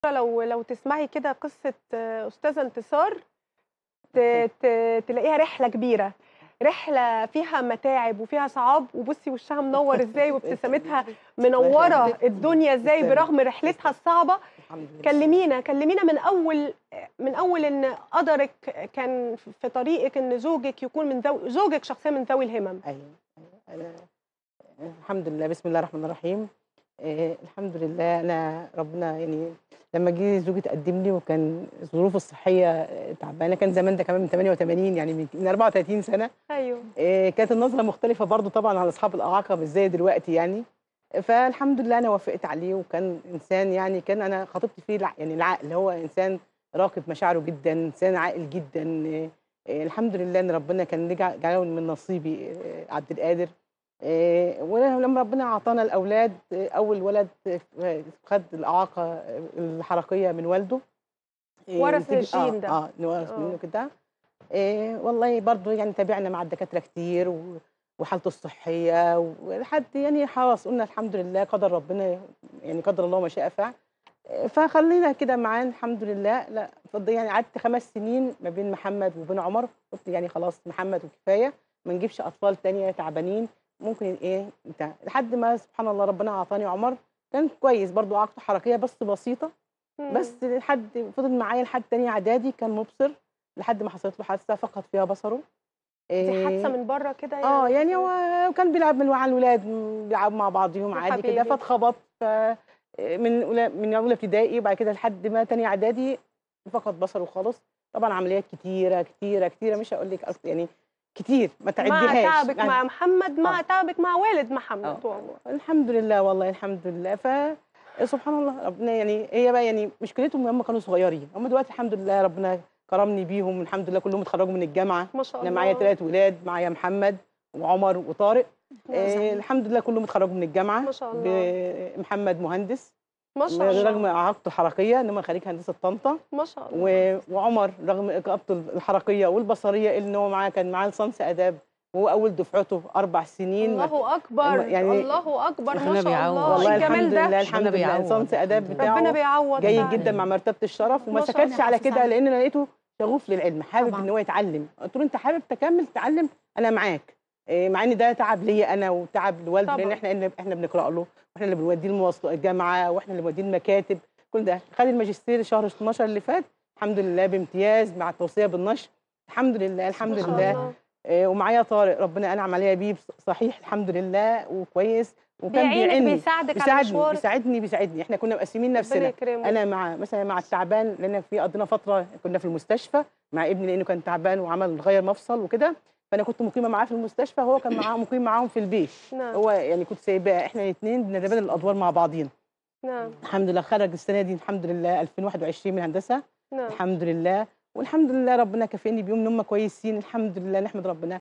لو لو تسمعي كده قصة أستاذة انتصار ت... ت... تلاقيها رحلة كبيرة رحلة فيها متاعب وفيها صعاب وبصي وشها منور ازاي وابتسامتها منورة الدنيا ازاي برغم رحلتها الصعبة الحمد لله كلمينا كلمينا من أول من أول إن قدرك كان في طريقك إن زوجك يكون من ذوي زوجك شخصيا من ذوي الهمم ايوه ايوه انا الحمد لله بسم الله الرحمن الرحيم آه الحمد لله انا ربنا يعني لما جه زوجي تقدم لي وكان ظروفه الصحيه تعبانه كان زمان ده كمان من 88 يعني من من 34 سنه أيوه آه كانت النظره مختلفه برضو طبعا على اصحاب الاعاقه مش زي دلوقتي يعني فالحمد لله انا وافقت عليه وكان انسان يعني كان انا خطبت فيه الع- يعني العقل هو انسان راقب مشاعره جدا انسان عاقل جدا آه، آه، الحمد لله ان ربنا كان لجع- جعله من نصيبي آه، عبد القادر آه، ولما ربنا اعطانا الاولاد آه، اول ولد آه، خد الاعاقه آه، الحركيه من والده آه، ورث نتيجة- الجين اه ده. اه نورث آه. منه كده آه، والله برضو يعني تابعنا مع الدكاتره كتير و- وحالته الصحيه ولحد يعني خلاص قلنا الحمد لله قدر ربنا يعني قدر الله ما شاء فعل آه، فخلينا كده معاه الحمد لله لا فضل يعني قعدت خمس سنين ما بين محمد وبين عمر قلت يعني خلاص محمد وكفايه ما نجيبش اطفال تانية تعبانين ممكن ايه بتاع لحد ما سبحان الله ربنا اعطاني عمر كان كويس برضو اعاقته حركيه بس بسيطه مم. بس لحد فضل معايا لحد تاني اعدادي كان مبصر لحد ما حصلت له حادثه فقد فيها بصره دي حادثة إيه، من بره كده يعني اه يعني هو كان بيلعب من مع الولاد م- بيلعبوا مع بعضهم يا عادي كده حبيبي. فاتخبط ف من اولى من اولى ابتدائي وبعد كده لحد ما تاني اعدادي فقد بصره خالص طبعا عمليات كتيره كتيره كتيره مش هقول لك أكتر يعني كتير ما مع تعديهاش تعبك يعني مع محمد مع آه. تعبك مع والد محمد آه. والله الحمد لله والله الحمد لله ف سبحان الله ربنا يعني هي بقى يعني مشكلتهم هم كانوا صغيرين هم دلوقتي الحمد لله ربنا كرمني بيهم الحمد لله كلهم اتخرجوا من الجامعه ما شاء انا الله معايا ثلاث ولاد معايا محمد وعمر وطارق ما آه شاء- الحمد لله كلهم اتخرجوا من الجامعه ما شاء الله. ب- محمد مهندس ما شاء رغم الله اعاقته الحركيه انما خريج هندسه طنطا ما شاء الله و- وعمر رغم اعاقته الحركيه والبصريه اللي هو معاه كان معاه لصنص اداب وهو اول دفعته اربع سنين ما- الله اكبر يعني الله اكبر ما ربنا شاء بيعوض. الله والله الجمال الحمد ده لله الحمد لله بيعوض، لصنص اداب الحمد لله. بتاعه ربنا بيعوض جيد فعلا. جدا مع مرتبه الشرف وما ما شاء سكتش الله. على كده حافظ لان انا لقيته شغوف للعلم حابب طبعاً. ان هو يتعلم قلت له انت حابب تكمل تتعلم انا معاك إيه، مع ان ده تعب ليا انا وتعب لوالده لان طبعاً. احنا اللي احنا بنقرا له واحنا اللي بنوديه المواصلات الجامعه واحنا اللي بنوديه المكاتب كل ده خد الماجستير شهر 12 اللي فات الحمد لله بامتياز مع التوصيه بالنشر الحمد لله الحمد ما شاء لله الله. إيه، ومعايا طارق ربنا انعم عليا بيه بص- صحيح الحمد لله وكويس وكان بيعينك بيعني بيساعدك على بيساعدني مشوارك بيساعدني بيساعدني احنا كنا مقسمين ربنا نفسنا يكرمك انا مع مثلا مع التعبان لان في قضينا فتره كنا في المستشفى مع ابني لانه كان تعبان وعمل غير مفصل وكده فانا كنت مقيمه معاه في المستشفى هو كان معاه مقيم معاهم في البيت نعم هو يعني كنت سايباه احنا الاثنين بنتبادل الادوار مع بعضينا نعم الحمد لله خرج السنه دي الحمد لله 2021 من هندسه نعم الحمد لله والحمد لله ربنا كافئني بيهم ان هم كويسين الحمد لله نحمد ربنا